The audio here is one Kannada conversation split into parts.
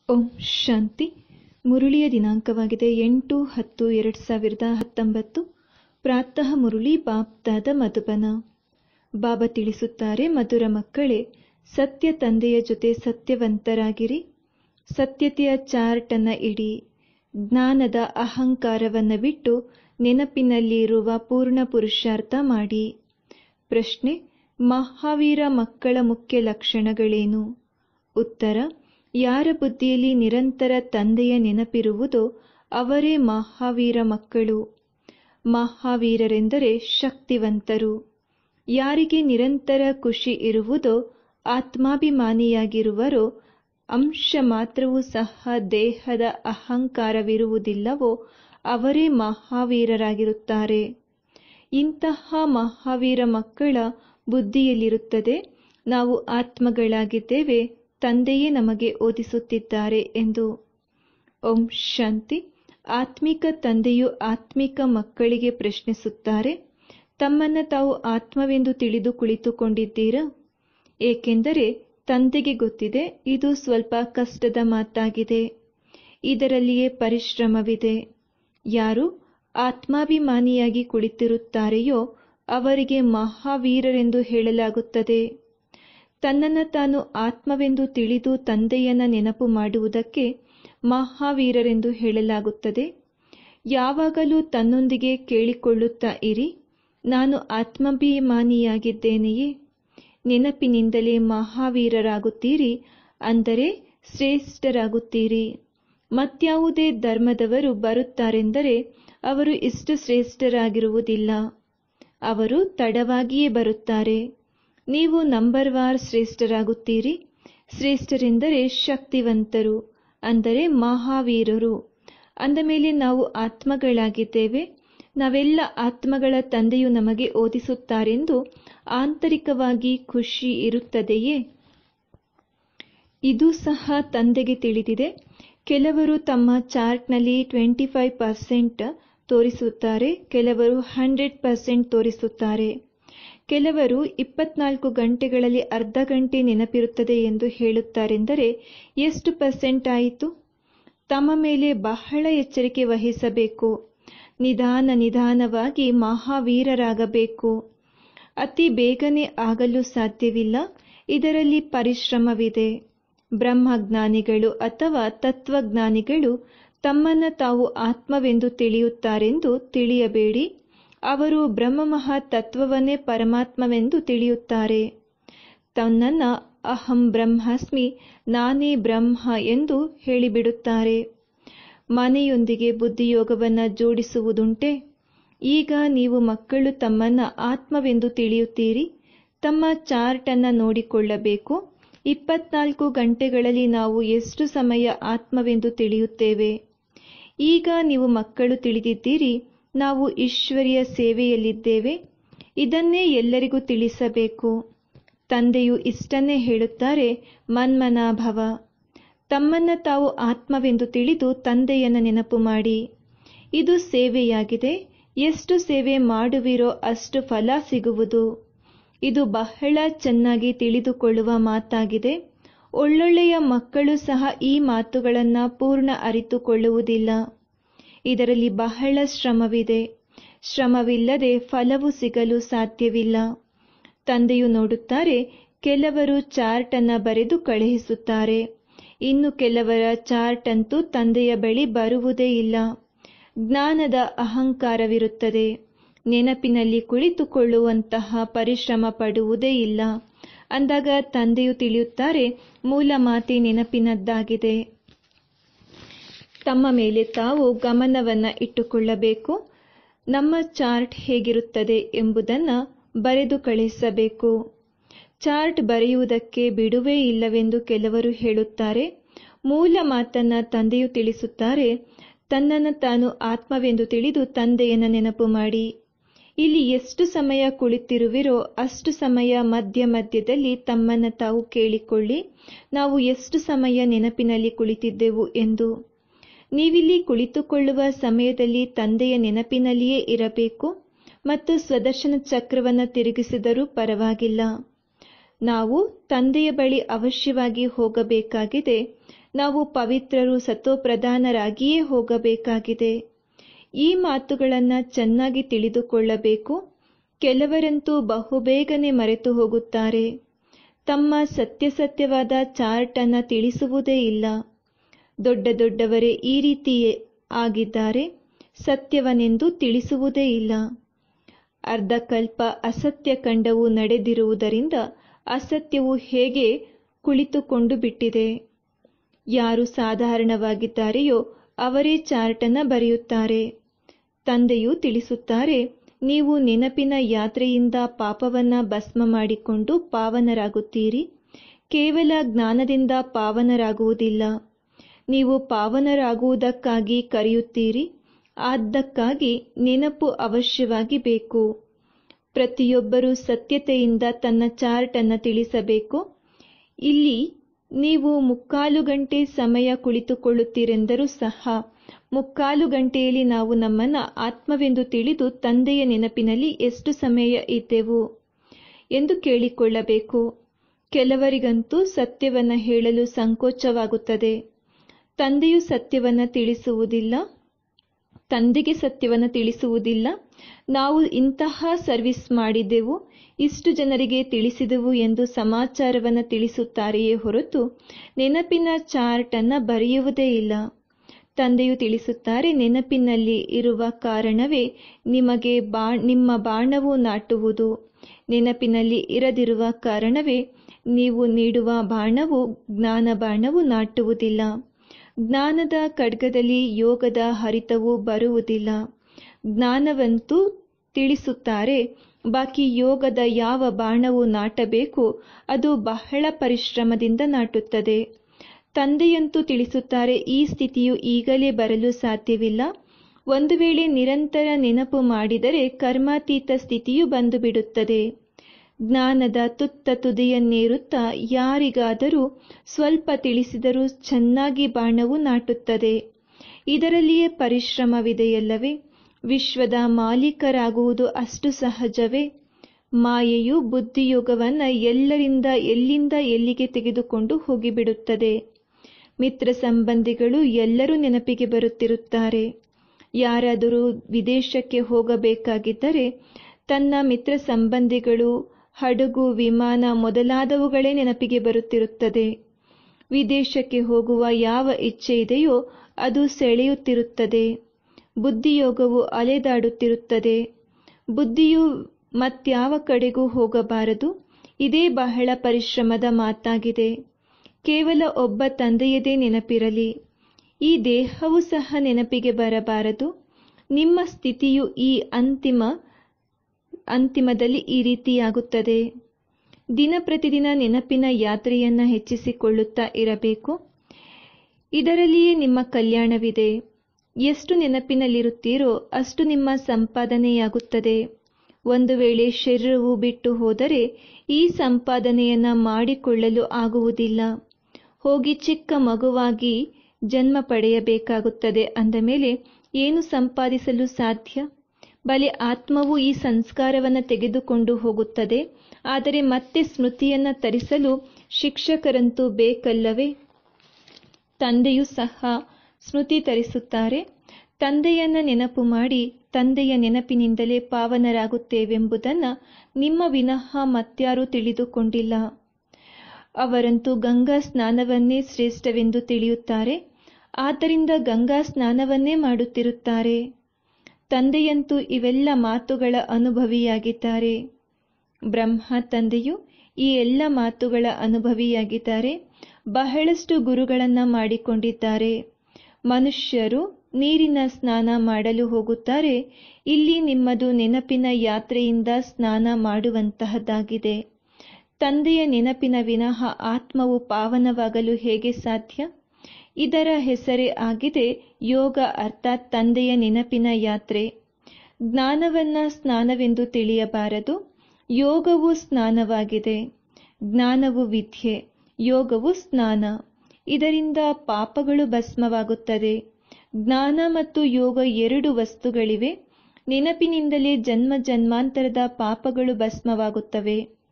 ಓಂ ಶಾಂತಿ ಮುರುಳಿಯ ದಿನಾಂಕವಾಗಿದೆ ಎಂಟು ಹತ್ತು ಎರಡು ಸಾವಿರದ ಹತ್ತೊಂಬತ್ತು ಪ್ರಾತಃ ಮುರುಳಿ ಬಾಪ್ದಾದ ಮಧುಬನ ಬಾಬಾ ತಿಳಿಸುತ್ತಾರೆ ಮಧುರ ಮಕ್ಕಳೇ ಸತ್ಯ ತಂದೆಯ ಜೊತೆ ಸತ್ಯವಂತರಾಗಿರಿ ಸತ್ಯತೆಯ ಚಾರ್ಟ್ ಅನ್ನ ಇಡಿ ಜ್ಞಾನದ ಅಹಂಕಾರವನ್ನು ಬಿಟ್ಟು ನೆನಪಿನಲ್ಲಿರುವ ಪೂರ್ಣ ಪುರುಷಾರ್ಥ ಮಾಡಿ ಪ್ರಶ್ನೆ ಮಹಾವೀರ ಮಕ್ಕಳ ಮುಖ್ಯ ಲಕ್ಷಣಗಳೇನು ಉತ್ತರ ಯಾರ ಬುದ್ಧಿಯಲ್ಲಿ ನಿರಂತರ ತಂದೆಯ ನೆನಪಿರುವುದೋ ಅವರೇ ಮಹಾವೀರ ಮಕ್ಕಳು ಮಹಾವೀರರೆಂದರೆ ಶಕ್ತಿವಂತರು ಯಾರಿಗೆ ನಿರಂತರ ಖುಷಿ ಇರುವುದೋ ಆತ್ಮಾಭಿಮಾನಿಯಾಗಿರುವರೋ ಅಂಶ ಮಾತ್ರವೂ ಸಹ ದೇಹದ ಅಹಂಕಾರವಿರುವುದಿಲ್ಲವೋ ಅವರೇ ಮಹಾವೀರರಾಗಿರುತ್ತಾರೆ ಇಂತಹ ಮಹಾವೀರ ಮಕ್ಕಳ ಬುದ್ಧಿಯಲ್ಲಿರುತ್ತದೆ ನಾವು ಆತ್ಮಗಳಾಗಿದ್ದೇವೆ ತಂದೆಯೇ ನಮಗೆ ಓದಿಸುತ್ತಿದ್ದಾರೆ ಎಂದು ಓಂ ಶಾಂತಿ ಆತ್ಮಿಕ ತಂದೆಯು ಆತ್ಮಿಕ ಮಕ್ಕಳಿಗೆ ಪ್ರಶ್ನಿಸುತ್ತಾರೆ ತಮ್ಮನ್ನು ತಾವು ಆತ್ಮವೆಂದು ತಿಳಿದು ಕುಳಿತುಕೊಂಡಿದ್ದೀರಾ ಏಕೆಂದರೆ ತಂದೆಗೆ ಗೊತ್ತಿದೆ ಇದು ಸ್ವಲ್ಪ ಕಷ್ಟದ ಮಾತಾಗಿದೆ ಇದರಲ್ಲಿಯೇ ಪರಿಶ್ರಮವಿದೆ ಯಾರು ಆತ್ಮಾಭಿಮಾನಿಯಾಗಿ ಕುಳಿತಿರುತ್ತಾರೆಯೋ ಅವರಿಗೆ ಮಹಾವೀರರೆಂದು ಹೇಳಲಾಗುತ್ತದೆ ತನ್ನನ್ನು ತಾನು ಆತ್ಮವೆಂದು ತಿಳಿದು ತಂದೆಯನ್ನ ನೆನಪು ಮಾಡುವುದಕ್ಕೆ ಮಹಾವೀರರೆಂದು ಹೇಳಲಾಗುತ್ತದೆ ಯಾವಾಗಲೂ ತನ್ನೊಂದಿಗೆ ಕೇಳಿಕೊಳ್ಳುತ್ತಾ ಇರಿ ನಾನು ಆತ್ಮಾಭಿಮಾನಿಯಾಗಿದ್ದೇನೆಯೇ ನೆನಪಿನಿಂದಲೇ ಮಹಾವೀರರಾಗುತ್ತೀರಿ ಅಂದರೆ ಶ್ರೇಷ್ಠರಾಗುತ್ತೀರಿ ಮತ್ಯಾವುದೇ ಧರ್ಮದವರು ಬರುತ್ತಾರೆಂದರೆ ಅವರು ಇಷ್ಟು ಶ್ರೇಷ್ಠರಾಗಿರುವುದಿಲ್ಲ ಅವರು ತಡವಾಗಿಯೇ ಬರುತ್ತಾರೆ ನೀವು ನಂಬರ್ ವಾರ್ ಶ್ರೇಷ್ಠರಾಗುತ್ತೀರಿ ಶ್ರೇಷ್ಠರೆಂದರೆ ಶಕ್ತಿವಂತರು ಅಂದರೆ ಮಹಾವೀರರು ಅಂದ ಮೇಲೆ ನಾವು ಆತ್ಮಗಳಾಗಿದ್ದೇವೆ ನಾವೆಲ್ಲ ಆತ್ಮಗಳ ತಂದೆಯು ನಮಗೆ ಓದಿಸುತ್ತಾರೆಂದು ಆಂತರಿಕವಾಗಿ ಖುಷಿ ಇರುತ್ತದೆಯೇ ಇದು ಸಹ ತಂದೆಗೆ ತಿಳಿದಿದೆ ಕೆಲವರು ತಮ್ಮ ಚಾರ್ಟ್ನಲ್ಲಿ ಟ್ವೆಂಟಿ ಫೈವ್ ಪರ್ಸೆಂಟ್ ತೋರಿಸುತ್ತಾರೆ ಕೆಲವರು ಹಂಡ್ರೆಡ್ ಪರ್ಸೆಂಟ್ ತೋರಿಸುತ್ತಾರೆ ಕೆಲವರು ಇಪ್ಪತ್ನಾಲ್ಕು ಗಂಟೆಗಳಲ್ಲಿ ಅರ್ಧ ಗಂಟೆ ನೆನಪಿರುತ್ತದೆ ಎಂದು ಹೇಳುತ್ತಾರೆಂದರೆ ಎಷ್ಟು ಪರ್ಸೆಂಟ್ ಆಯಿತು ತಮ್ಮ ಮೇಲೆ ಬಹಳ ಎಚ್ಚರಿಕೆ ವಹಿಸಬೇಕು ನಿಧಾನ ನಿಧಾನವಾಗಿ ಮಹಾವೀರರಾಗಬೇಕು ಅತಿ ಬೇಗನೆ ಆಗಲು ಸಾಧ್ಯವಿಲ್ಲ ಇದರಲ್ಲಿ ಪರಿಶ್ರಮವಿದೆ ಬ್ರಹ್ಮಜ್ಞಾನಿಗಳು ಅಥವಾ ತತ್ವಜ್ಞಾನಿಗಳು ತಮ್ಮನ್ನು ತಾವು ಆತ್ಮವೆಂದು ತಿಳಿಯುತ್ತಾರೆಂದು ತಿಳಿಯಬೇಡಿ ಅವರು ಬ್ರಹ್ಮಮಹಾ ತತ್ವವನ್ನೇ ಪರಮಾತ್ಮವೆಂದು ತಿಳಿಯುತ್ತಾರೆ ತನ್ನನ್ನು ಅಹಂ ಬ್ರಹ್ಮಾಸ್ಮಿ ನಾನೇ ಬ್ರಹ್ಮ ಎಂದು ಹೇಳಿಬಿಡುತ್ತಾರೆ ಮನೆಯೊಂದಿಗೆ ಬುದ್ಧಿಯೋಗವನ್ನು ಜೋಡಿಸುವುದುಂಟೆ ಈಗ ನೀವು ಮಕ್ಕಳು ತಮ್ಮನ್ನು ಆತ್ಮವೆಂದು ತಿಳಿಯುತ್ತೀರಿ ತಮ್ಮ ಚಾರ್ಟ್ ಅನ್ನು ನೋಡಿಕೊಳ್ಳಬೇಕು ಇಪ್ಪತ್ನಾಲ್ಕು ಗಂಟೆಗಳಲ್ಲಿ ನಾವು ಎಷ್ಟು ಸಮಯ ಆತ್ಮವೆಂದು ತಿಳಿಯುತ್ತೇವೆ ಈಗ ನೀವು ಮಕ್ಕಳು ತಿಳಿದಿದ್ದೀರಿ ನಾವು ಈಶ್ವರಿಯ ಸೇವೆಯಲ್ಲಿದ್ದೇವೆ ಇದನ್ನೇ ಎಲ್ಲರಿಗೂ ತಿಳಿಸಬೇಕು ತಂದೆಯು ಇಷ್ಟನ್ನೇ ಹೇಳುತ್ತಾರೆ ಮನ್ಮನಾಭವ ತಮ್ಮನ್ನು ತಾವು ಆತ್ಮವೆಂದು ತಿಳಿದು ತಂದೆಯನ್ನು ನೆನಪು ಮಾಡಿ ಇದು ಸೇವೆಯಾಗಿದೆ ಎಷ್ಟು ಸೇವೆ ಮಾಡುವಿರೋ ಅಷ್ಟು ಫಲ ಸಿಗುವುದು ಇದು ಬಹಳ ಚೆನ್ನಾಗಿ ತಿಳಿದುಕೊಳ್ಳುವ ಮಾತಾಗಿದೆ ಒಳ್ಳೊಳ್ಳೆಯ ಮಕ್ಕಳು ಸಹ ಈ ಮಾತುಗಳನ್ನು ಪೂರ್ಣ ಅರಿತುಕೊಳ್ಳುವುದಿಲ್ಲ ಇದರಲ್ಲಿ ಬಹಳ ಶ್ರಮವಿದೆ ಶ್ರಮವಿಲ್ಲದೆ ಫಲವು ಸಿಗಲು ಸಾಧ್ಯವಿಲ್ಲ ತಂದೆಯು ನೋಡುತ್ತಾರೆ ಕೆಲವರು ಚಾರ್ಟ್ ಅನ್ನ ಬರೆದು ಕಳುಹಿಸುತ್ತಾರೆ ಇನ್ನು ಕೆಲವರ ಚಾರ್ಟ್ ಅಂತೂ ತಂದೆಯ ಬಳಿ ಬರುವುದೇ ಇಲ್ಲ ಜ್ಞಾನದ ಅಹಂಕಾರವಿರುತ್ತದೆ ನೆನಪಿನಲ್ಲಿ ಕುಳಿತುಕೊಳ್ಳುವಂತಹ ಪರಿಶ್ರಮ ಪಡುವುದೇ ಇಲ್ಲ ಅಂದಾಗ ತಂದೆಯು ತಿಳಿಯುತ್ತಾರೆ ಮೂಲ ಮಾತೆ ನೆನಪಿನದ್ದಾಗಿದೆ ತಮ್ಮ ಮೇಲೆ ತಾವು ಗಮನವನ್ನ ಇಟ್ಟುಕೊಳ್ಳಬೇಕು ನಮ್ಮ ಚಾರ್ಟ್ ಹೇಗಿರುತ್ತದೆ ಎಂಬುದನ್ನು ಬರೆದು ಕಳಿಸಬೇಕು ಚಾರ್ಟ್ ಬರೆಯುವುದಕ್ಕೆ ಬಿಡುವೇ ಇಲ್ಲವೆಂದು ಕೆಲವರು ಹೇಳುತ್ತಾರೆ ಮೂಲ ಮಾತನ್ನ ತಂದೆಯು ತಿಳಿಸುತ್ತಾರೆ ತನ್ನನ್ನು ತಾನು ಆತ್ಮವೆಂದು ತಿಳಿದು ತಂದೆಯನ್ನು ನೆನಪು ಮಾಡಿ ಇಲ್ಲಿ ಎಷ್ಟು ಸಮಯ ಕುಳಿತಿರುವಿರೋ ಅಷ್ಟು ಸಮಯ ಮಧ್ಯ ಮಧ್ಯದಲ್ಲಿ ತಮ್ಮನ್ನು ತಾವು ಕೇಳಿಕೊಳ್ಳಿ ನಾವು ಎಷ್ಟು ಸಮಯ ನೆನಪಿನಲ್ಲಿ ಕುಳಿತಿದ್ದೆವು ಎಂದು ನೀವಿಲ್ಲಿ ಕುಳಿತುಕೊಳ್ಳುವ ಸಮಯದಲ್ಲಿ ತಂದೆಯ ನೆನಪಿನಲ್ಲಿಯೇ ಇರಬೇಕು ಮತ್ತು ಸ್ವದರ್ಶನ ಚಕ್ರವನ್ನು ತಿರುಗಿಸಿದರೂ ಪರವಾಗಿಲ್ಲ ನಾವು ತಂದೆಯ ಬಳಿ ಅವಶ್ಯವಾಗಿ ಹೋಗಬೇಕಾಗಿದೆ ನಾವು ಪವಿತ್ರರು ಸತೋಪ್ರಧಾನರಾಗಿಯೇ ಹೋಗಬೇಕಾಗಿದೆ ಈ ಮಾತುಗಳನ್ನು ಚೆನ್ನಾಗಿ ತಿಳಿದುಕೊಳ್ಳಬೇಕು ಕೆಲವರಂತೂ ಬಹುಬೇಗನೆ ಮರೆತು ಹೋಗುತ್ತಾರೆ ತಮ್ಮ ಸತ್ಯಸತ್ಯವಾದ ಚಾರ್ಟ್ ಅನ್ನು ತಿಳಿಸುವುದೇ ಇಲ್ಲ ದೊಡ್ಡ ದೊಡ್ಡವರೇ ಈ ರೀತಿ ಆಗಿದ್ದಾರೆ ಸತ್ಯವನೆಂದು ತಿಳಿಸುವುದೇ ಇಲ್ಲ ಅರ್ಧಕಲ್ಪ ಅಸತ್ಯ ಕಂಡವು ನಡೆದಿರುವುದರಿಂದ ಅಸತ್ಯವು ಹೇಗೆ ಕುಳಿತುಕೊಂಡು ಬಿಟ್ಟಿದೆ ಯಾರು ಸಾಧಾರಣವಾಗಿದ್ದಾರೆಯೋ ಅವರೇ ಚಾರ್ಟನ್ನು ಬರೆಯುತ್ತಾರೆ ತಂದೆಯು ತಿಳಿಸುತ್ತಾರೆ ನೀವು ನೆನಪಿನ ಯಾತ್ರೆಯಿಂದ ಪಾಪವನ್ನ ಭಸ್ಮ ಮಾಡಿಕೊಂಡು ಪಾವನರಾಗುತ್ತೀರಿ ಕೇವಲ ಜ್ಞಾನದಿಂದ ಪಾವನರಾಗುವುದಿಲ್ಲ ನೀವು ಪಾವನರಾಗುವುದಕ್ಕಾಗಿ ಕರೆಯುತ್ತೀರಿ ಆದ್ದಕ್ಕಾಗಿ ನೆನಪು ಅವಶ್ಯವಾಗಿ ಬೇಕು ಪ್ರತಿಯೊಬ್ಬರೂ ಸತ್ಯತೆಯಿಂದ ತನ್ನ ಚಾರ್ಟ್ ಅನ್ನು ತಿಳಿಸಬೇಕು ಇಲ್ಲಿ ನೀವು ಮುಕ್ಕಾಲು ಗಂಟೆ ಸಮಯ ಕುಳಿತುಕೊಳ್ಳುತ್ತೀರೆಂದರೂ ಸಹ ಮುಕ್ಕಾಲು ಗಂಟೆಯಲ್ಲಿ ನಾವು ನಮ್ಮನ್ನು ಆತ್ಮವೆಂದು ತಿಳಿದು ತಂದೆಯ ನೆನಪಿನಲ್ಲಿ ಎಷ್ಟು ಸಮಯ ಇದ್ದೆವು ಎಂದು ಕೇಳಿಕೊಳ್ಳಬೇಕು ಕೆಲವರಿಗಂತೂ ಸತ್ಯವನ್ನು ಹೇಳಲು ಸಂಕೋಚವಾಗುತ್ತದೆ ತಂದೆಯು ಸತ್ಯವನ್ನು ತಿಳಿಸುವುದಿಲ್ಲ ತಂದೆಗೆ ಸತ್ಯವನ್ನು ತಿಳಿಸುವುದಿಲ್ಲ ನಾವು ಇಂತಹ ಸರ್ವಿಸ್ ಮಾಡಿದೆವು ಇಷ್ಟು ಜನರಿಗೆ ತಿಳಿಸಿದೆವು ಎಂದು ಸಮಾಚಾರವನ್ನು ತಿಳಿಸುತ್ತಾರೆಯೇ ಹೊರತು ನೆನಪಿನ ಚಾರ್ಟ್ ಅನ್ನು ಬರೆಯುವುದೇ ಇಲ್ಲ ತಂದೆಯು ತಿಳಿಸುತ್ತಾರೆ ನೆನಪಿನಲ್ಲಿ ಇರುವ ಕಾರಣವೇ ನಿಮಗೆ ಬಾ ನಿಮ್ಮ ಬಾಣವು ನಾಟುವುದು ನೆನಪಿನಲ್ಲಿ ಇರದಿರುವ ಕಾರಣವೇ ನೀವು ನೀಡುವ ಬಾಣವು ಜ್ಞಾನ ಬಾಣವು ನಾಟುವುದಿಲ್ಲ ಜ್ಞಾನದ ಖಡ್ಗದಲ್ಲಿ ಯೋಗದ ಹರಿತವು ಬರುವುದಿಲ್ಲ ಜ್ಞಾನವಂತೂ ತಿಳಿಸುತ್ತಾರೆ ಬಾಕಿ ಯೋಗದ ಯಾವ ಬಾಣವು ನಾಟಬೇಕು ಅದು ಬಹಳ ಪರಿಶ್ರಮದಿಂದ ನಾಟುತ್ತದೆ ತಂದೆಯಂತೂ ತಿಳಿಸುತ್ತಾರೆ ಈ ಸ್ಥಿತಿಯು ಈಗಲೇ ಬರಲು ಸಾಧ್ಯವಿಲ್ಲ ಒಂದು ವೇಳೆ ನಿರಂತರ ನೆನಪು ಮಾಡಿದರೆ ಕರ್ಮಾತೀತ ಸ್ಥಿತಿಯು ಬಂದು ಬಿಡುತ್ತದೆ ಜ್ಞಾನದ ತುತ್ತ ತುದಿಯನ್ನೇರುತ್ತಾ ಯಾರಿಗಾದರೂ ಸ್ವಲ್ಪ ತಿಳಿಸಿದರೂ ಚೆನ್ನಾಗಿ ಬಾಣವು ನಾಟುತ್ತದೆ ಇದರಲ್ಲಿಯೇ ಪರಿಶ್ರಮವಿದೆಯಲ್ಲವೇ ವಿಶ್ವದ ಮಾಲೀಕರಾಗುವುದು ಅಷ್ಟು ಸಹಜವೇ ಮಾಯೆಯು ಬುದ್ಧಿಯೋಗವನ್ನು ಎಲ್ಲರಿಂದ ಎಲ್ಲಿಂದ ಎಲ್ಲಿಗೆ ತೆಗೆದುಕೊಂಡು ಹೋಗಿಬಿಡುತ್ತದೆ ಮಿತ್ರ ಸಂಬಂಧಿಗಳು ಎಲ್ಲರೂ ನೆನಪಿಗೆ ಬರುತ್ತಿರುತ್ತಾರೆ ಯಾರಾದರೂ ವಿದೇಶಕ್ಕೆ ಹೋಗಬೇಕಾಗಿದ್ದರೆ ತನ್ನ ಮಿತ್ರ ಸಂಬಂಧಿಗಳು ಹಡಗು ವಿಮಾನ ಮೊದಲಾದವುಗಳೇ ನೆನಪಿಗೆ ಬರುತ್ತಿರುತ್ತದೆ ವಿದೇಶಕ್ಕೆ ಹೋಗುವ ಯಾವ ಇಚ್ಛೆ ಇದೆಯೋ ಅದು ಸೆಳೆಯುತ್ತಿರುತ್ತದೆ ಬುದ್ಧಿಯೋಗವು ಅಲೆದಾಡುತ್ತಿರುತ್ತದೆ ಬುದ್ಧಿಯು ಮತ್ಯಾವ ಕಡೆಗೂ ಹೋಗಬಾರದು ಇದೇ ಬಹಳ ಪರಿಶ್ರಮದ ಮಾತಾಗಿದೆ ಕೇವಲ ಒಬ್ಬ ತಂದೆಯದೇ ನೆನಪಿರಲಿ ಈ ದೇಹವು ಸಹ ನೆನಪಿಗೆ ಬರಬಾರದು ನಿಮ್ಮ ಸ್ಥಿತಿಯು ಈ ಅಂತಿಮ ಅಂತಿಮದಲ್ಲಿ ಈ ರೀತಿಯಾಗುತ್ತದೆ ದಿನ ಪ್ರತಿದಿನ ನೆನಪಿನ ಯಾತ್ರೆಯನ್ನು ಹೆಚ್ಚಿಸಿಕೊಳ್ಳುತ್ತಾ ಇರಬೇಕು ಇದರಲ್ಲಿಯೇ ನಿಮ್ಮ ಕಲ್ಯಾಣವಿದೆ ಎಷ್ಟು ನೆನಪಿನಲ್ಲಿರುತ್ತೀರೋ ಅಷ್ಟು ನಿಮ್ಮ ಸಂಪಾದನೆಯಾಗುತ್ತದೆ ಒಂದು ವೇಳೆ ಶರೀರವು ಬಿಟ್ಟು ಹೋದರೆ ಈ ಸಂಪಾದನೆಯನ್ನು ಮಾಡಿಕೊಳ್ಳಲು ಆಗುವುದಿಲ್ಲ ಹೋಗಿ ಚಿಕ್ಕ ಮಗುವಾಗಿ ಜನ್ಮ ಪಡೆಯಬೇಕಾಗುತ್ತದೆ ಅಂದ ಮೇಲೆ ಏನು ಸಂಪಾದಿಸಲು ಸಾಧ್ಯ ಬಲೆ ಆತ್ಮವು ಈ ಸಂಸ್ಕಾರವನ್ನು ತೆಗೆದುಕೊಂಡು ಹೋಗುತ್ತದೆ ಆದರೆ ಮತ್ತೆ ಸ್ಮೃತಿಯನ್ನು ತರಿಸಲು ಶಿಕ್ಷಕರಂತೂ ಬೇಕಲ್ಲವೇ ತಂದೆಯೂ ಸಹ ಸ್ಮೃತಿ ತರಿಸುತ್ತಾರೆ ತಂದೆಯನ್ನು ನೆನಪು ಮಾಡಿ ತಂದೆಯ ನೆನಪಿನಿಂದಲೇ ಪಾವನರಾಗುತ್ತೇವೆಂಬುದನ್ನು ನಿಮ್ಮ ವಿನಃ ಮತ್ಯಾರೂ ತಿಳಿದುಕೊಂಡಿಲ್ಲ ಅವರಂತೂ ಗಂಗಾ ಸ್ನಾನವನ್ನೇ ಶ್ರೇಷ್ಠವೆಂದು ತಿಳಿಯುತ್ತಾರೆ ಆದ್ದರಿಂದ ಗಂಗಾ ಸ್ನಾನವನ್ನೇ ಮಾಡುತ್ತಿರುತ್ತಾರೆ ತಂದೆಯಂತೂ ಇವೆಲ್ಲ ಮಾತುಗಳ ಅನುಭವಿಯಾಗಿದ್ದಾರೆ ಬ್ರಹ್ಮ ತಂದೆಯು ಈ ಎಲ್ಲ ಮಾತುಗಳ ಅನುಭವಿಯಾಗಿದ್ದಾರೆ ಬಹಳಷ್ಟು ಗುರುಗಳನ್ನು ಮಾಡಿಕೊಂಡಿದ್ದಾರೆ ಮನುಷ್ಯರು ನೀರಿನ ಸ್ನಾನ ಮಾಡಲು ಹೋಗುತ್ತಾರೆ ಇಲ್ಲಿ ನಿಮ್ಮದು ನೆನಪಿನ ಯಾತ್ರೆಯಿಂದ ಸ್ನಾನ ಮಾಡುವಂತಹದ್ದಾಗಿದೆ ತಂದೆಯ ನೆನಪಿನ ವಿನಃ ಆತ್ಮವು ಪಾವನವಾಗಲು ಹೇಗೆ ಸಾಧ್ಯ ಇದರ ಹೆಸರೇ ಆಗಿದೆ ಯೋಗ ಅರ್ಥಾತ್ ತಂದೆಯ ನೆನಪಿನ ಯಾತ್ರೆ ಜ್ಞಾನವನ್ನ ಸ್ನಾನವೆಂದು ತಿಳಿಯಬಾರದು ಯೋಗವು ಸ್ನಾನವಾಗಿದೆ ಜ್ಞಾನವು ವಿದ್ಯೆ ಯೋಗವು ಸ್ನಾನ ಇದರಿಂದ ಪಾಪಗಳು ಭಸ್ಮವಾಗುತ್ತದೆ ಜ್ಞಾನ ಮತ್ತು ಯೋಗ ಎರಡು ವಸ್ತುಗಳಿವೆ ನೆನಪಿನಿಂದಲೇ ಜನ್ಮ ಜನ್ಮಾಂತರದ ಪಾಪಗಳು ಭಸ್ಮವಾಗುತ್ತವೆ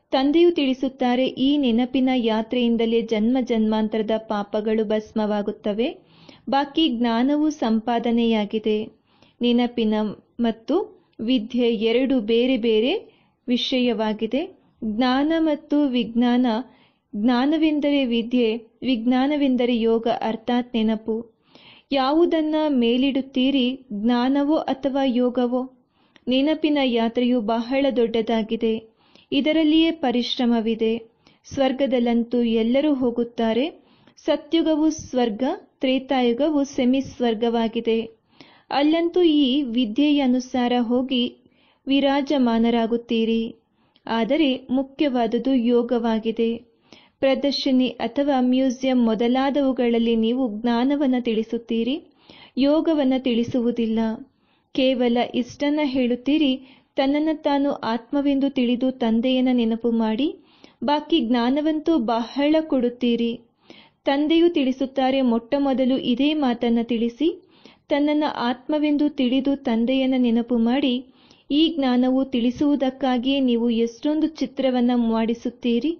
ತಂದೆಯು ತಿಳಿಸುತ್ತಾರೆ ಈ ನೆನಪಿನ ಯಾತ್ರೆಯಿಂದಲೇ ಜನ್ಮ ಜನ್ಮಾಂತರದ ಪಾಪಗಳು ಭಸ್ಮವಾಗುತ್ತವೆ ಬಾಕಿ ಜ್ಞಾನವು ಸಂಪಾದನೆಯಾಗಿದೆ ನೆನಪಿನ ಮತ್ತು ವಿದ್ಯೆ ಎರಡು ಬೇರೆ ಬೇರೆ ವಿಷಯವಾಗಿದೆ ಜ್ಞಾನ ಮತ್ತು ವಿಜ್ಞಾನ ಜ್ಞಾನವೆಂದರೆ ವಿದ್ಯೆ ವಿಜ್ಞಾನವೆಂದರೆ ಯೋಗ ಅರ್ಥಾತ್ ನೆನಪು ಯಾವುದನ್ನ ಮೇಲಿಡುತ್ತೀರಿ ಜ್ಞಾನವೋ ಅಥವಾ ಯೋಗವೋ ನೆನಪಿನ ಯಾತ್ರೆಯು ಬಹಳ ದೊಡ್ಡದಾಗಿದೆ ಇದರಲ್ಲಿಯೇ ಪರಿಶ್ರಮವಿದೆ ಸ್ವರ್ಗದಲ್ಲಂತೂ ಎಲ್ಲರೂ ಹೋಗುತ್ತಾರೆ ಸತ್ಯುಗವು ಸ್ವರ್ಗ ತ್ರೇತಾಯುಗವು ಸೆಮಿ ಸ್ವರ್ಗವಾಗಿದೆ ಅಲ್ಲಂತೂ ಈ ವಿದ್ಯೆಯ ಅನುಸಾರ ಹೋಗಿ ವಿರಾಜಮಾನರಾಗುತ್ತೀರಿ ಆದರೆ ಮುಖ್ಯವಾದುದು ಯೋಗವಾಗಿದೆ ಪ್ರದರ್ಶನಿ ಅಥವಾ ಮ್ಯೂಸಿಯಂ ಮೊದಲಾದವುಗಳಲ್ಲಿ ನೀವು ಜ್ಞಾನವನ್ನು ತಿಳಿಸುತ್ತೀರಿ ಯೋಗವನ್ನು ತಿಳಿಸುವುದಿಲ್ಲ ಕೇವಲ ಇಷ್ಟನ್ನ ಹೇಳುತ್ತೀರಿ ತನ್ನನ್ನು ತಾನು ಆತ್ಮವೆಂದು ತಿಳಿದು ತಂದೆಯನ್ನ ನೆನಪು ಮಾಡಿ ಬಾಕಿ ಜ್ಞಾನವಂತೂ ಬಹಳ ಕೊಡುತ್ತೀರಿ ತಂದೆಯು ತಿಳಿಸುತ್ತಾರೆ ಮೊಟ್ಟ ಮೊದಲು ಇದೇ ಮಾತನ್ನ ತಿಳಿಸಿ ತನ್ನನ್ನು ಆತ್ಮವೆಂದು ತಿಳಿದು ತಂದೆಯನ್ನ ನೆನಪು ಮಾಡಿ ಈ ಜ್ಞಾನವು ತಿಳಿಸುವುದಕ್ಕಾಗಿಯೇ ನೀವು ಎಷ್ಟೊಂದು ಚಿತ್ರವನ್ನ ಮಾಡಿಸುತ್ತೀರಿ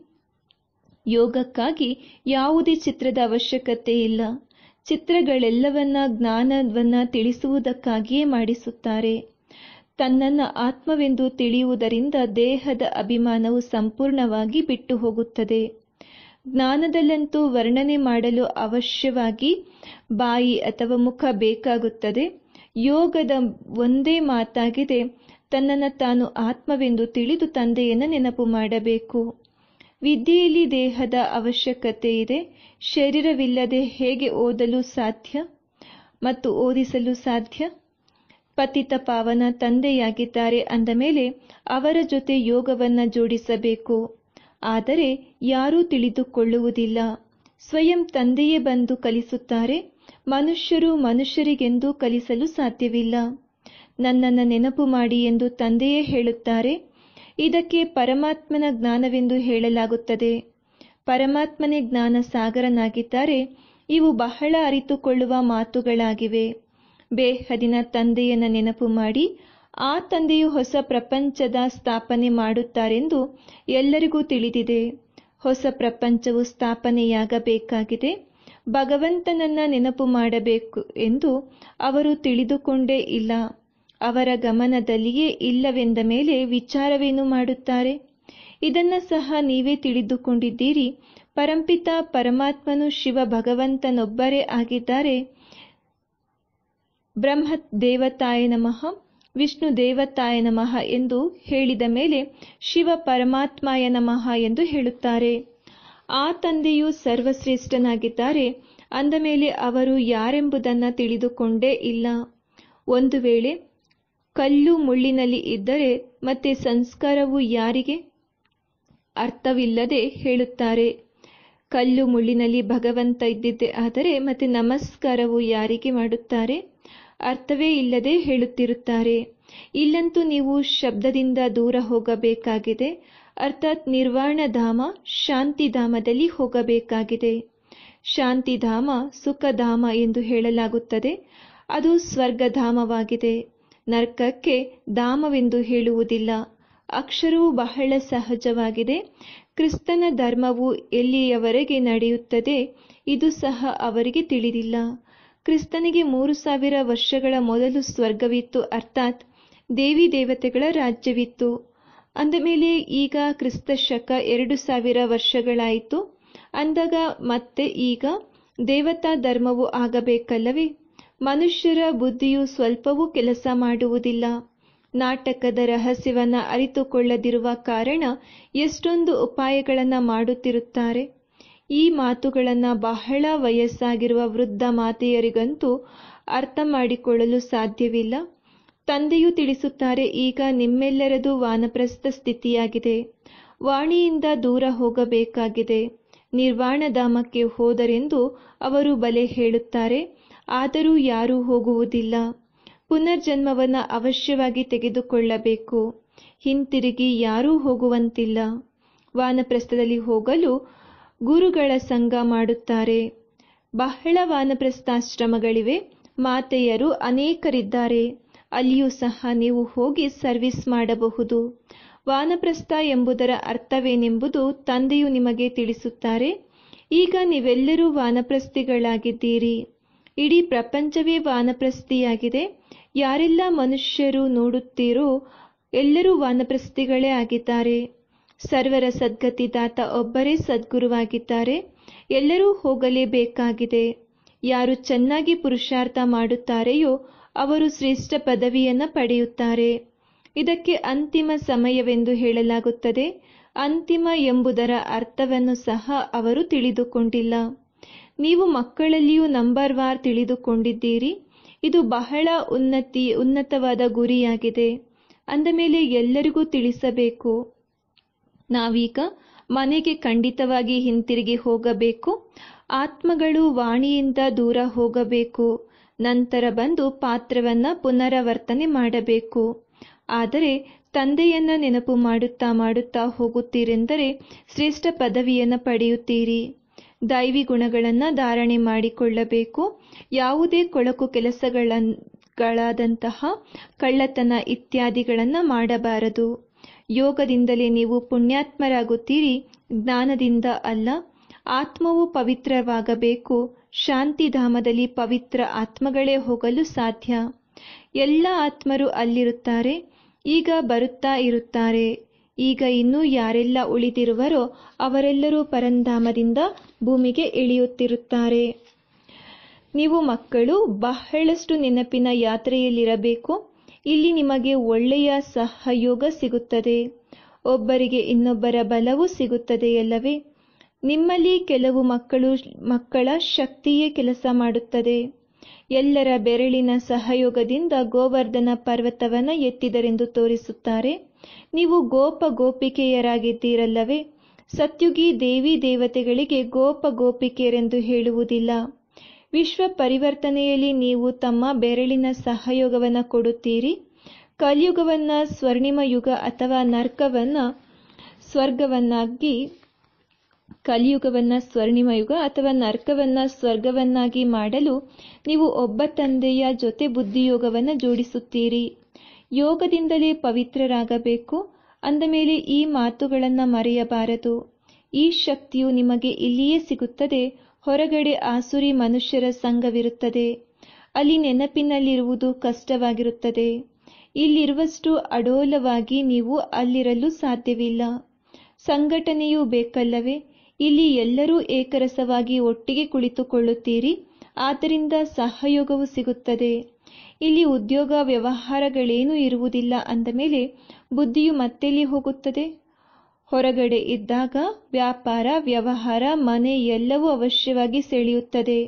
ಯೋಗಕ್ಕಾಗಿ ಯಾವುದೇ ಚಿತ್ರದ ಅವಶ್ಯಕತೆ ಇಲ್ಲ ಚಿತ್ರಗಳೆಲ್ಲವನ್ನ ಜ್ಞಾನವನ್ನ ತಿಳಿಸುವುದಕ್ಕಾಗಿಯೇ ಮಾಡಿಸುತ್ತಾರೆ ತನ್ನನ್ನು ಆತ್ಮವೆಂದು ತಿಳಿಯುವುದರಿಂದ ದೇಹದ ಅಭಿಮಾನವು ಸಂಪೂರ್ಣವಾಗಿ ಬಿಟ್ಟು ಹೋಗುತ್ತದೆ ಜ್ಞಾನದಲ್ಲಂತೂ ವರ್ಣನೆ ಮಾಡಲು ಅವಶ್ಯವಾಗಿ ಬಾಯಿ ಅಥವಾ ಮುಖ ಬೇಕಾಗುತ್ತದೆ ಯೋಗದ ಒಂದೇ ಮಾತಾಗಿದೆ ತನ್ನನ್ನು ತಾನು ಆತ್ಮವೆಂದು ತಿಳಿದು ತಂದೆಯನ್ನು ನೆನಪು ಮಾಡಬೇಕು ವಿದ್ಯೆಯಲ್ಲಿ ದೇಹದ ಅವಶ್ಯಕತೆ ಇದೆ ಶರೀರವಿಲ್ಲದೆ ಹೇಗೆ ಓದಲು ಸಾಧ್ಯ ಮತ್ತು ಓದಿಸಲು ಸಾಧ್ಯ ಪತಿತ ಪಾವನ ತಂದೆಯಾಗಿದ್ದಾರೆ ಅಂದ ಮೇಲೆ ಅವರ ಜೊತೆ ಯೋಗವನ್ನ ಜೋಡಿಸಬೇಕು ಆದರೆ ಯಾರೂ ತಿಳಿದುಕೊಳ್ಳುವುದಿಲ್ಲ ಸ್ವಯಂ ತಂದೆಯೇ ಬಂದು ಕಲಿಸುತ್ತಾರೆ ಮನುಷ್ಯರು ಮನುಷ್ಯರಿಗೆಂದೂ ಕಲಿಸಲು ಸಾಧ್ಯವಿಲ್ಲ ನನ್ನನ್ನು ನೆನಪು ಮಾಡಿ ಎಂದು ತಂದೆಯೇ ಹೇಳುತ್ತಾರೆ ಇದಕ್ಕೆ ಪರಮಾತ್ಮನ ಜ್ಞಾನವೆಂದು ಹೇಳಲಾಗುತ್ತದೆ ಪರಮಾತ್ಮನೇ ಜ್ಞಾನ ಸಾಗರನಾಗಿದ್ದಾರೆ ಇವು ಬಹಳ ಅರಿತುಕೊಳ್ಳುವ ಮಾತುಗಳಾಗಿವೆ ಬೇಹದಿನ ತಂದೆಯನ್ನ ನೆನಪು ಮಾಡಿ ಆ ತಂದೆಯು ಹೊಸ ಪ್ರಪಂಚದ ಸ್ಥಾಪನೆ ಮಾಡುತ್ತಾರೆಂದು ಎಲ್ಲರಿಗೂ ತಿಳಿದಿದೆ ಹೊಸ ಪ್ರಪಂಚವು ಸ್ಥಾಪನೆಯಾಗಬೇಕಾಗಿದೆ ಭಗವಂತನನ್ನ ನೆನಪು ಮಾಡಬೇಕು ಎಂದು ಅವರು ತಿಳಿದುಕೊಂಡೇ ಇಲ್ಲ ಅವರ ಗಮನದಲ್ಲಿಯೇ ಇಲ್ಲವೆಂದ ಮೇಲೆ ವಿಚಾರವೇನು ಮಾಡುತ್ತಾರೆ ಇದನ್ನ ಸಹ ನೀವೇ ತಿಳಿದುಕೊಂಡಿದ್ದೀರಿ ಪರಂಪಿತ ಪರಮಾತ್ಮನು ಶಿವ ಭಗವಂತನೊಬ್ಬರೇ ಆಗಿದ್ದಾರೆ ಬ್ರಹ್ಮ ದೇವತಾಯ ನಮಃ ವಿಷ್ಣು ದೇವತಾಯ ನಮಃ ಎಂದು ಹೇಳಿದ ಮೇಲೆ ಶಿವ ಪರಮಾತ್ಮಾಯ ನಮಃ ಎಂದು ಹೇಳುತ್ತಾರೆ ಆ ತಂದೆಯು ಸರ್ವಶ್ರೇಷ್ಠನಾಗಿದ್ದಾರೆ ಅಂದ ಮೇಲೆ ಅವರು ಯಾರೆಂಬುದನ್ನು ತಿಳಿದುಕೊಂಡೇ ಇಲ್ಲ ಒಂದು ವೇಳೆ ಕಲ್ಲು ಮುಳ್ಳಿನಲ್ಲಿ ಇದ್ದರೆ ಮತ್ತೆ ಸಂಸ್ಕಾರವು ಯಾರಿಗೆ ಅರ್ಥವಿಲ್ಲದೆ ಹೇಳುತ್ತಾರೆ ಕಲ್ಲು ಮುಳ್ಳಿನಲ್ಲಿ ಭಗವಂತ ಇದ್ದಿದ್ದೆ ಆದರೆ ಮತ್ತೆ ನಮಸ್ಕಾರವು ಯಾರಿಗೆ ಮಾಡುತ್ತಾರೆ ಅರ್ಥವೇ ಇಲ್ಲದೆ ಹೇಳುತ್ತಿರುತ್ತಾರೆ ಇಲ್ಲಂತೂ ನೀವು ಶಬ್ದದಿಂದ ದೂರ ಹೋಗಬೇಕಾಗಿದೆ ಅರ್ಥಾತ್ ನಿರ್ವಾಣಧಾಮ ಶಾಂತಿಧಾಮದಲ್ಲಿ ಹೋಗಬೇಕಾಗಿದೆ ಶಾಂತಿಧಾಮ ಸುಖಧಾಮ ಎಂದು ಹೇಳಲಾಗುತ್ತದೆ ಅದು ಸ್ವರ್ಗಧಾಮವಾಗಿದೆ ನರ್ಕಕ್ಕೆ ಧಾಮವೆಂದು ಹೇಳುವುದಿಲ್ಲ ಅಕ್ಷರವು ಬಹಳ ಸಹಜವಾಗಿದೆ ಕ್ರಿಸ್ತನ ಧರ್ಮವು ಎಲ್ಲಿಯವರೆಗೆ ನಡೆಯುತ್ತದೆ ಇದು ಸಹ ಅವರಿಗೆ ತಿಳಿದಿಲ್ಲ ಕ್ರಿಸ್ತನಿಗೆ ಮೂರು ಸಾವಿರ ವರ್ಷಗಳ ಮೊದಲು ಸ್ವರ್ಗವಿತ್ತು ಅರ್ಥಾತ್ ದೇವಿ ದೇವತೆಗಳ ರಾಜ್ಯವಿತ್ತು ಅಂದ ಮೇಲೆ ಈಗ ಕ್ರಿಸ್ತ ಶಕ ಎರಡು ಸಾವಿರ ವರ್ಷಗಳಾಯಿತು ಅಂದಾಗ ಮತ್ತೆ ಈಗ ದೇವತಾ ಧರ್ಮವು ಆಗಬೇಕಲ್ಲವೇ ಮನುಷ್ಯರ ಬುದ್ಧಿಯು ಸ್ವಲ್ಪವೂ ಕೆಲಸ ಮಾಡುವುದಿಲ್ಲ ನಾಟಕದ ರಹಸ್ಯವನ್ನ ಅರಿತುಕೊಳ್ಳದಿರುವ ಕಾರಣ ಎಷ್ಟೊಂದು ಉಪಾಯಗಳನ್ನ ಮಾಡುತ್ತಿರುತ್ತಾರೆ ಈ ಮಾತುಗಳನ್ನ ಬಹಳ ವಯಸ್ಸಾಗಿರುವ ವೃದ್ಧ ಮಾತೆಯರಿಗಂತೂ ಅರ್ಥ ಮಾಡಿಕೊಳ್ಳಲು ಸಾಧ್ಯವಿಲ್ಲ ತಂದೆಯು ತಿಳಿಸುತ್ತಾರೆ ಈಗ ನಿಮ್ಮೆಲ್ಲರದು ವಾನಪ್ರಸ್ಥ ಸ್ಥಿತಿಯಾಗಿದೆ ವಾಣಿಯಿಂದ ದೂರ ಹೋಗಬೇಕಾಗಿದೆ ನಿರ್ವಾಣಧಾಮಕ್ಕೆ ಹೋದರೆಂದು ಅವರು ಬಲೆ ಹೇಳುತ್ತಾರೆ ಆದರೂ ಯಾರೂ ಹೋಗುವುದಿಲ್ಲ ಪುನರ್ಜನ್ಮವನ್ನು ಅವಶ್ಯವಾಗಿ ತೆಗೆದುಕೊಳ್ಳಬೇಕು ಹಿಂತಿರುಗಿ ಯಾರೂ ಹೋಗುವಂತಿಲ್ಲ ವಾನಪ್ರಸ್ಥದಲ್ಲಿ ಹೋಗಲು ಗುರುಗಳ ಸಂಘ ಮಾಡುತ್ತಾರೆ ಬಹಳ ವಾನಪ್ರಸ್ಥಾಶ್ರಮಗಳಿವೆ ಮಾತೆಯರು ಅನೇಕರಿದ್ದಾರೆ ಅಲ್ಲಿಯೂ ಸಹ ನೀವು ಹೋಗಿ ಸರ್ವಿಸ್ ಮಾಡಬಹುದು ವಾನಪ್ರಸ್ಥ ಎಂಬುದರ ಅರ್ಥವೇನೆಂಬುದು ತಂದೆಯು ನಿಮಗೆ ತಿಳಿಸುತ್ತಾರೆ ಈಗ ನೀವೆಲ್ಲರೂ ವಾನಪ್ರಸ್ಥಿಗಳಾಗಿದ್ದೀರಿ ಇಡೀ ಪ್ರಪಂಚವೇ ವಾನಪ್ರಸ್ಥಿಯಾಗಿದೆ ಯಾರೆಲ್ಲ ಮನುಷ್ಯರು ನೋಡುತ್ತೀರೋ ಎಲ್ಲರೂ ವಾನಪ್ರಸ್ಥಿಗಳೇ ಆಗಿದ್ದಾರೆ ಸರ್ವರ ಸದ್ಗತಿದಾತ ಒಬ್ಬರೇ ಸದ್ಗುರುವಾಗಿದ್ದಾರೆ ಎಲ್ಲರೂ ಹೋಗಲೇಬೇಕಾಗಿದೆ ಯಾರು ಚೆನ್ನಾಗಿ ಪುರುಷಾರ್ಥ ಮಾಡುತ್ತಾರೆಯೋ ಅವರು ಶ್ರೇಷ್ಠ ಪದವಿಯನ್ನು ಪಡೆಯುತ್ತಾರೆ ಇದಕ್ಕೆ ಅಂತಿಮ ಸಮಯವೆಂದು ಹೇಳಲಾಗುತ್ತದೆ ಅಂತಿಮ ಎಂಬುದರ ಅರ್ಥವನ್ನು ಸಹ ಅವರು ತಿಳಿದುಕೊಂಡಿಲ್ಲ ನೀವು ಮಕ್ಕಳಲ್ಲಿಯೂ ನಂಬರ್ ವಾರ್ ತಿಳಿದುಕೊಂಡಿದ್ದೀರಿ ಇದು ಬಹಳ ಉನ್ನತಿ ಉನ್ನತವಾದ ಗುರಿಯಾಗಿದೆ ಅಂದ ಮೇಲೆ ಎಲ್ಲರಿಗೂ ತಿಳಿಸಬೇಕು ನಾವೀಗ ಮನೆಗೆ ಖಂಡಿತವಾಗಿ ಹಿಂತಿರುಗಿ ಹೋಗಬೇಕು ಆತ್ಮಗಳು ವಾಣಿಯಿಂದ ದೂರ ಹೋಗಬೇಕು ನಂತರ ಬಂದು ಪಾತ್ರವನ್ನು ಪುನರಾವರ್ತನೆ ಮಾಡಬೇಕು ಆದರೆ ತಂದೆಯನ್ನ ನೆನಪು ಮಾಡುತ್ತಾ ಮಾಡುತ್ತಾ ಹೋಗುತ್ತೀರೆಂದರೆ ಶ್ರೇಷ್ಠ ಪದವಿಯನ್ನು ಪಡೆಯುತ್ತೀರಿ ದೈವಿ ಗುಣಗಳನ್ನು ಧಾರಣೆ ಮಾಡಿಕೊಳ್ಳಬೇಕು ಯಾವುದೇ ಕೊಳಕು ಕೆಲಸಗಳಾದಂತಹ ಕಳ್ಳತನ ಇತ್ಯಾದಿಗಳನ್ನು ಮಾಡಬಾರದು ಯೋಗದಿಂದಲೇ ನೀವು ಪುಣ್ಯಾತ್ಮರಾಗುತ್ತೀರಿ ಜ್ಞಾನದಿಂದ ಅಲ್ಲ ಆತ್ಮವು ಪವಿತ್ರವಾಗಬೇಕು ಶಾಂತಿಧಾಮದಲ್ಲಿ ಪವಿತ್ರ ಆತ್ಮಗಳೇ ಹೋಗಲು ಸಾಧ್ಯ ಎಲ್ಲ ಆತ್ಮರು ಅಲ್ಲಿರುತ್ತಾರೆ ಈಗ ಬರುತ್ತಾ ಇರುತ್ತಾರೆ ಈಗ ಇನ್ನೂ ಯಾರೆಲ್ಲ ಉಳಿದಿರುವರೋ ಅವರೆಲ್ಲರೂ ಪರಂಧಾಮದಿಂದ ಭೂಮಿಗೆ ಇಳಿಯುತ್ತಿರುತ್ತಾರೆ ನೀವು ಮಕ್ಕಳು ಬಹಳಷ್ಟು ನೆನಪಿನ ಯಾತ್ರೆಯಲ್ಲಿರಬೇಕು ಇಲ್ಲಿ ನಿಮಗೆ ಒಳ್ಳೆಯ ಸಹಯೋಗ ಸಿಗುತ್ತದೆ ಒಬ್ಬರಿಗೆ ಇನ್ನೊಬ್ಬರ ಬಲವೂ ಸಿಗುತ್ತದೆಯಲ್ಲವೇ ನಿಮ್ಮಲ್ಲಿ ಕೆಲವು ಮಕ್ಕಳು ಮಕ್ಕಳ ಶಕ್ತಿಯೇ ಕೆಲಸ ಮಾಡುತ್ತದೆ ಎಲ್ಲರ ಬೆರಳಿನ ಸಹಯೋಗದಿಂದ ಗೋವರ್ಧನ ಪರ್ವತವನ್ನು ಎತ್ತಿದರೆಂದು ತೋರಿಸುತ್ತಾರೆ ನೀವು ಗೋಪ ಗೋಪಿಕೆಯರಾಗಿದ್ದೀರಲ್ಲವೇ ಸತ್ಯುಗಿ ದೇವಿ ದೇವತೆಗಳಿಗೆ ಗೋಪ ಗೋಪಿಕೆಯರೆಂದು ಹೇಳುವುದಿಲ್ಲ ವಿಶ್ವ ಪರಿವರ್ತನೆಯಲ್ಲಿ ನೀವು ತಮ್ಮ ಬೆರಳಿನ ಸಹಯೋಗವನ್ನು ಕೊಡುತ್ತೀರಿ ಕಲಿಯುಗವನ್ನು ಸ್ವರ್ಣಿಮ ಯುಗ ಅಥವಾ ನರ್ಕವನ್ನು ಸ್ವರ್ಗವನ್ನಾಗಿ ಕಲಿಯುಗವನ್ನು ಸ್ವರ್ಣಿಮ ಯುಗ ಅಥವಾ ನರ್ಕವನ್ನು ಸ್ವರ್ಗವನ್ನಾಗಿ ಮಾಡಲು ನೀವು ಒಬ್ಬ ತಂದೆಯ ಜೊತೆ ಬುದ್ಧಿಯೋಗವನ್ನು ಜೋಡಿಸುತ್ತೀರಿ ಯೋಗದಿಂದಲೇ ಪವಿತ್ರರಾಗಬೇಕು ಅಂದ ಮೇಲೆ ಈ ಮಾತುಗಳನ್ನು ಮರೆಯಬಾರದು ಈ ಶಕ್ತಿಯು ನಿಮಗೆ ಇಲ್ಲಿಯೇ ಸಿಗುತ್ತದೆ ಹೊರಗಡೆ ಆಸುರಿ ಮನುಷ್ಯರ ಸಂಘವಿರುತ್ತದೆ ಅಲ್ಲಿ ನೆನಪಿನಲ್ಲಿರುವುದು ಕಷ್ಟವಾಗಿರುತ್ತದೆ ಇಲ್ಲಿರುವಷ್ಟು ಅಡೋಲವಾಗಿ ನೀವು ಅಲ್ಲಿರಲು ಸಾಧ್ಯವಿಲ್ಲ ಸಂಘಟನೆಯೂ ಬೇಕಲ್ಲವೇ ಇಲ್ಲಿ ಎಲ್ಲರೂ ಏಕರಸವಾಗಿ ಒಟ್ಟಿಗೆ ಕುಳಿತುಕೊಳ್ಳುತ್ತೀರಿ ಆದ್ದರಿಂದ ಸಹಯೋಗವು ಸಿಗುತ್ತದೆ ಇಲ್ಲಿ ಉದ್ಯೋಗ ವ್ಯವಹಾರಗಳೇನೂ ಇರುವುದಿಲ್ಲ ಅಂದಮೇಲೆ ಬುದ್ಧಿಯು ಮತ್ತೆಲ್ಲಿ ಹೋಗುತ್ತದೆ ಹೊರಗಡೆ ಇದ್ದಾಗ ವ್ಯಾಪಾರ ವ್ಯವಹಾರ ಮನೆ ಎಲ್ಲವೂ ಅವಶ್ಯವಾಗಿ ಸೆಳೆಯುತ್ತದೆ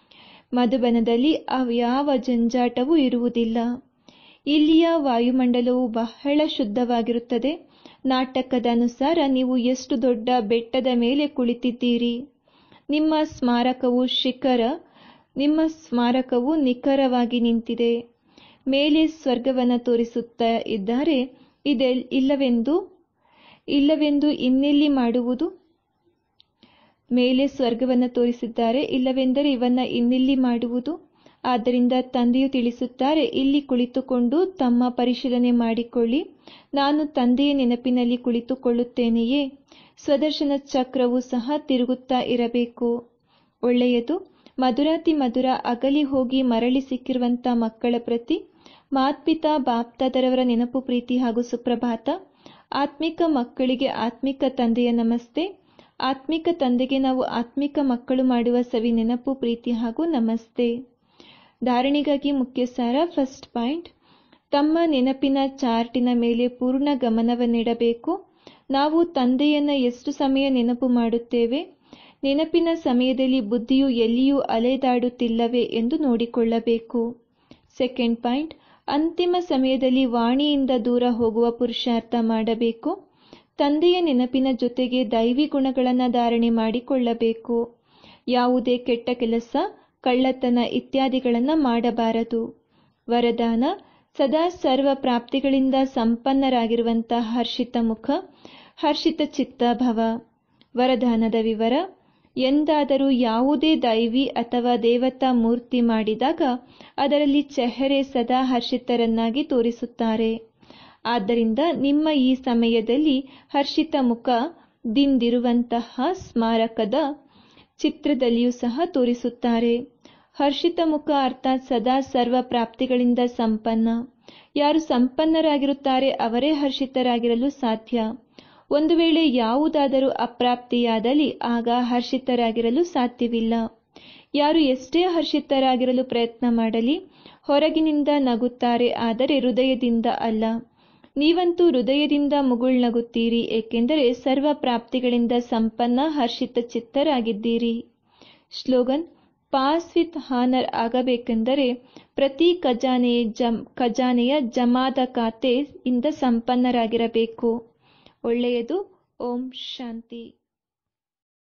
ಮಧುಬನದಲ್ಲಿ ಯಾವ ಜಂಜಾಟವೂ ಇರುವುದಿಲ್ಲ ಇಲ್ಲಿಯ ವಾಯುಮಂಡಲವು ಬಹಳ ಶುದ್ಧವಾಗಿರುತ್ತದೆ ನಾಟಕದ ಅನುಸಾರ ನೀವು ಎಷ್ಟು ದೊಡ್ಡ ಬೆಟ್ಟದ ಮೇಲೆ ಕುಳಿತಿದ್ದೀರಿ ನಿಮ್ಮ ಸ್ಮಾರಕವು ಶಿಖರ ನಿಮ್ಮ ಸ್ಮಾರಕವು ನಿಖರವಾಗಿ ನಿಂತಿದೆ ಮೇಲೆ ಸ್ವರ್ಗವನ್ನು ತೋರಿಸುತ್ತಾ ಇದ್ದಾರೆ ಇದೆಲ್ ಇಲ್ಲವೆಂದು ಇಲ್ಲವೆಂದು ಇನ್ನೆಲ್ಲಿ ಮಾಡುವುದು ಮೇಲೆ ಸ್ವರ್ಗವನ್ನು ತೋರಿಸಿದ್ದಾರೆ ಇಲ್ಲವೆಂದರೆ ಇವನ್ನ ಇನ್ನೆಲ್ಲಿ ಮಾಡುವುದು ಆದ್ದರಿಂದ ತಂದೆಯು ತಿಳಿಸುತ್ತಾರೆ ಇಲ್ಲಿ ಕುಳಿತುಕೊಂಡು ತಮ್ಮ ಪರಿಶೀಲನೆ ಮಾಡಿಕೊಳ್ಳಿ ನಾನು ತಂದೆಯ ನೆನಪಿನಲ್ಲಿ ಕುಳಿತುಕೊಳ್ಳುತ್ತೇನೆಯೇ ಸ್ವದರ್ಶನ ಚಕ್ರವು ಸಹ ತಿರುಗುತ್ತಾ ಇರಬೇಕು ಒಳ್ಳೆಯದು ಮಧುರಾತಿ ಮಧುರ ಅಗಲಿ ಹೋಗಿ ಮರಳಿ ಸಿಕ್ಕಿರುವಂಥ ಮಕ್ಕಳ ಪ್ರತಿ ಮಾತ್ಪಿತಾ ಬಾಪ್ತಾದರವರ ನೆನಪು ಪ್ರೀತಿ ಹಾಗೂ ಸುಪ್ರಭಾತ ಆತ್ಮಿಕ ಮಕ್ಕಳಿಗೆ ಆತ್ಮಿಕ ತಂದೆಯ ನಮಸ್ತೆ ಆತ್ಮಿಕ ತಂದೆಗೆ ನಾವು ಆತ್ಮಿಕ ಮಕ್ಕಳು ಮಾಡುವ ಸವಿ ನೆನಪು ಪ್ರೀತಿ ಹಾಗೂ ನಮಸ್ತೆ ಧಾರಣೆಗಾಗಿ ಮುಖ್ಯ ಸಾರ ಫಸ್ಟ್ ಪಾಯಿಂಟ್ ತಮ್ಮ ನೆನಪಿನ ಚಾರ್ಟಿನ ಮೇಲೆ ಪೂರ್ಣ ಗಮನವನ್ನಿಡಬೇಕು ನಾವು ತಂದೆಯನ್ನ ಎಷ್ಟು ಸಮಯ ನೆನಪು ಮಾಡುತ್ತೇವೆ ನೆನಪಿನ ಸಮಯದಲ್ಲಿ ಬುದ್ಧಿಯು ಎಲ್ಲಿಯೂ ಅಲೆದಾಡುತ್ತಿಲ್ಲವೇ ಎಂದು ನೋಡಿಕೊಳ್ಳಬೇಕು ಸೆಕೆಂಡ್ ಪಾಯಿಂಟ್ ಅಂತಿಮ ಸಮಯದಲ್ಲಿ ವಾಣಿಯಿಂದ ದೂರ ಹೋಗುವ ಪುರುಷಾರ್ಥ ಮಾಡಬೇಕು ತಂದೆಯ ನೆನಪಿನ ಜೊತೆಗೆ ದೈವಿ ಗುಣಗಳನ್ನು ಧಾರಣೆ ಮಾಡಿಕೊಳ್ಳಬೇಕು ಯಾವುದೇ ಕೆಟ್ಟ ಕೆಲಸ ಕಳ್ಳತನ ಇತ್ಯಾದಿಗಳನ್ನು ಮಾಡಬಾರದು ವರದಾನ ಸದಾ ಸರ್ವ ಪ್ರಾಪ್ತಿಗಳಿಂದ ಸಂಪನ್ನರಾಗಿರುವಂತಹ ಹರ್ಷಿತ ಮುಖ ಹರ್ಷಿತ ಚಿತ್ತ ಭವ ವರದಾನದ ವಿವರ ಎಂದಾದರೂ ಯಾವುದೇ ದೈವಿ ಅಥವಾ ದೇವತಾ ಮೂರ್ತಿ ಮಾಡಿದಾಗ ಅದರಲ್ಲಿ ಚೆಹರೆ ಸದಾ ಹರ್ಷಿತರನ್ನಾಗಿ ತೋರಿಸುತ್ತಾರೆ ಆದ್ದರಿಂದ ನಿಮ್ಮ ಈ ಸಮಯದಲ್ಲಿ ಹರ್ಷಿತ ಮುಖದಿಂದಿರುವಂತಹ ಸ್ಮಾರಕದ ಚಿತ್ರದಲ್ಲಿಯೂ ಸಹ ತೋರಿಸುತ್ತಾರೆ ಹರ್ಷಿತ ಮುಖ ಅರ್ಥಾತ್ ಸದಾ ಸರ್ವ ಪ್ರಾಪ್ತಿಗಳಿಂದ ಸಂಪನ್ನ ಯಾರು ಸಂಪನ್ನರಾಗಿರುತ್ತಾರೆ ಅವರೇ ಹರ್ಷಿತರಾಗಿರಲು ಸಾಧ್ಯ ಒಂದು ವೇಳೆ ಯಾವುದಾದರೂ ಅಪ್ರಾಪ್ತಿಯಾದಲ್ಲಿ ಆಗ ಹರ್ಷಿತರಾಗಿರಲು ಸಾಧ್ಯವಿಲ್ಲ ಯಾರು ಎಷ್ಟೇ ಹರ್ಷಿತರಾಗಿರಲು ಪ್ರಯತ್ನ ಮಾಡಲಿ ಹೊರಗಿನಿಂದ ನಗುತ್ತಾರೆ ಆದರೆ ಹೃದಯದಿಂದ ಅಲ್ಲ ನೀವಂತೂ ಹೃದಯದಿಂದ ಮುಗುಳ್ನಗುತ್ತೀರಿ ಏಕೆಂದರೆ ಸರ್ವ ಪ್ರಾಪ್ತಿಗಳಿಂದ ಸಂಪನ್ನ ಹರ್ಷಿತ ಚಿತ್ತರಾಗಿದ್ದೀರಿ ಸ್ಲೋಗನ್ ಪಾಸ್ ವಿತ್ ಹಾನರ್ ಆಗಬೇಕೆಂದರೆ ಪ್ರತಿ ಖಜಾನೆಯ ಜಮ್ ಖಜಾನೆಯ ಜಮಾದ ಖಾತೆ ಇಂದ ಸಂಪನ್ನರಾಗಿರಬೇಕು ಒಳ್ಳೆಯದು ಓಂ ಶಾಂತಿ